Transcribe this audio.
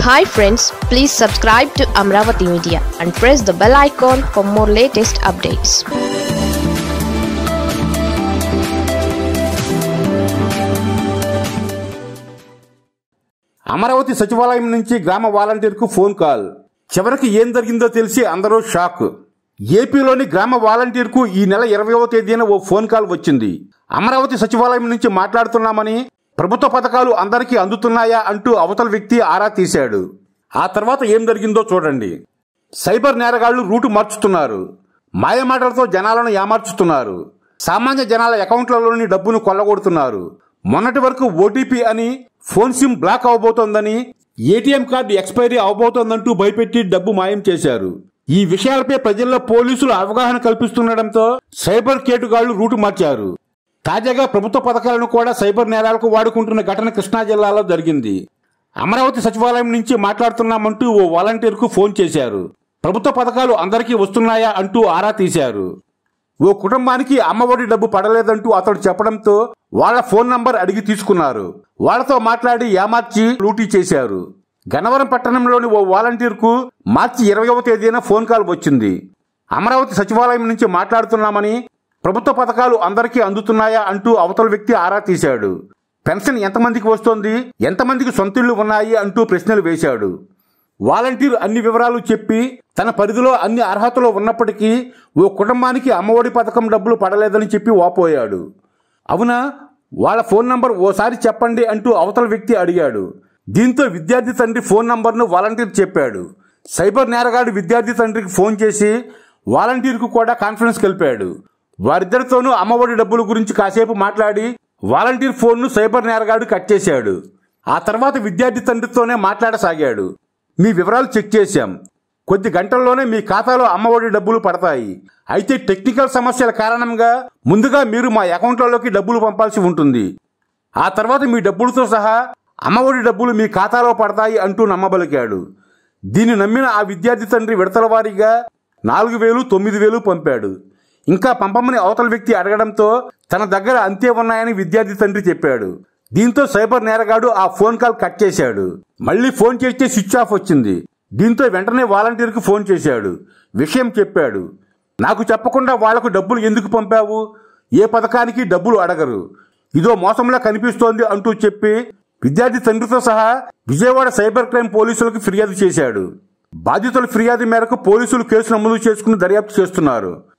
hi friends please subscribe to Amaravati media and press the bell icon for more latest updates Amaravati సచివాలయం నుంచి గ్రామ వాలంటీర్కు phone call చివరికి ఏం జరిగిందో తెలిసి అందరూ షాక్ ఏపీలోని గ్రామ వాలంటీర్కు ఈ నెల ఇరవయవ తేదీన ఓ ఫోన్ కాల్ వచ్చింది అమరావతి సచివాలయం నుంచి మాట్లాడుతున్నామని ప్రభుత్వ పథకాలు అందరికీ అందుతున్నాయా అంటూ అవతల వ్యక్తి ఆరా తీశాడు ఆ తర్వాత ఏం జరిగిందో చూడండి సైబర్ నేరగాళ్లు రూటు మార్చుతున్నారు మాయమాటలతో జనాలను ఏమార్చుతున్నారు సామాన్య జనాల అకౌంట్లలోని డబ్బును కొల్లగొడుతున్నారు మొన్నటి వరకు ఓటీపీ అని ఫోన్ సిమ్ బ్లాక్ అవబోతోందని ఏటీఎం కార్డు ఎక్స్పైరీ అవబోతోందంటూ భయపెట్టి డబ్బు మాయం చేశారు ఈ విషయాలపై ప్రజల్లో పోలీసులు అవగాహన కల్పిస్తుండటంతో సైబర్ కేటుగాళ్లు రూటు మార్చారు తాజాగా ప్రభుత్వ పథకాలను కూడా సైబర్ నేరాలకు వాడుకుంటున్న ఘటన కృష్ణా జిల్లాలో జరిగింది అమరావతి సచివాలయం నుంచి మాట్లాడుతున్నామంటూ ఓ వాలంటీర్కు ఫోన్ చేశారు ప్రభుత్వ పథకాలు అందరికీ వస్తున్నాయా అంటూ ఆరా తీశారు ఓ కుటుంబానికి అమ్మఒడి డబ్బు పడలేదంటూ అతడు చెప్పడంతో వాళ్ళ ఫోన్ నంబర్ అడిగి తీసుకున్నారు వాళ్ళతో మాట్లాడి ఏమార్చి లూటీ చేశారు గన్నవరం పట్టణంలోని ఓ వాలంటీర్కు మార్చి ఇరవయవ తేదీన ఫోన్ కాల్ వచ్చింది అమరావతి సచివాలయం నుంచి మాట్లాడుతున్నామని ప్రభుత్వ పథకాలు అందరికీ అందుతున్నాయా అంటూ అవతల వ్యక్తి ఆరా తీశాడు పెన్షన్ ఎంతమందికి వస్తోంది ఎంతమందికి సొంతిళ్లు ఉన్నాయి అంటూ ప్రశ్నలు వేశాడు వాలంటీర్ అన్ని వివరాలు చెప్పి తన పరిధిలో అన్ని అర్హతలు ఉన్నప్పటికీ ఓ కుటుంబానికి అమ్మఒడి పథకం డబ్బులు పడలేదని చెప్పి వాపోయాడు అవునా వాళ్ళ ఫోన్ నంబర్ ఓసారి చెప్పండి అంటూ అవతల వ్యక్తి అడిగాడు దీంతో విద్యార్థి తండ్రి ఫోన్ నంబర్ను వాలంటీర్ చెప్పాడు సైబర్ నేరగాడు విద్యార్థి తండ్రికి ఫోన్ చేసి వాలంటీర్కు కూడా కాన్ఫరెన్స్ కలిపాడు వారిద్దరితోనూ అమ్మఒడి డబ్బుల గురించి కాసేపు మాట్లాడి వాలంటీర్ ఫోన్ను సైబర్ నేరగాడు కట్ చేశాడు ఆ తర్వాత విద్యార్థి తండ్రితోనే మాట్లాడసాగాడు మీ వివరాలు చెక్ చేశాం కొద్ది గంటల్లోనే మీ ఖాతాలో అమ్మఒడి డబ్బులు పడతాయి అయితే టెక్నికల్ సమస్యల కారణంగా ముందుగా మీరు మా అకౌంట్లలోకి డబ్బులు పంపాల్సి ఉంటుంది ఆ తర్వాత మీ డబ్బులతో సహా అమ్మఒడి డబ్బులు మీ ఖాతాలో పడతాయి అంటూ నమ్మబలికాడు దీన్ని నమ్మిన ఆ విద్యార్థి తండ్రి విడతల వారీగా నాలుగు వేలు తొమ్మిది వేలు పంపాడు ఇంకా పంపమని అవతల వ్యక్తి అడగడంతో తన దగ్గర అంతే ఉన్నాయని విద్యార్థి తండ్రి చెప్పాడు దీంతో సైబర్ నేరగాడు ఆ ఫోన్ కాల్ కట్ చేశాడు మళ్ళీ ఫోన్ చేస్తే స్విచ్ ఆఫ్ వచ్చింది దీంతో వెంటనే వాలంటీర్కి ఫోన్ చేశాడు విషయం చెప్పాడు నాకు చెప్పకుండా వాళ్లకు డబ్బులు ఎందుకు పంపావు ఏ పథకానికి డబ్బులు అడగరు ఇదో మోసంలా కనిపిస్తోంది అంటూ చెప్పి విద్యార్థి తండ్రితో సహా విజయవాడ సైబర్ క్రైమ్ పోలీసులకు ఫిర్యాదు చేశాడు బాధితుల ఫిర్యాదు మేరకు పోలీసులు కేసు నమోదు చేసుకుని దర్యాప్తు చేస్తున్నారు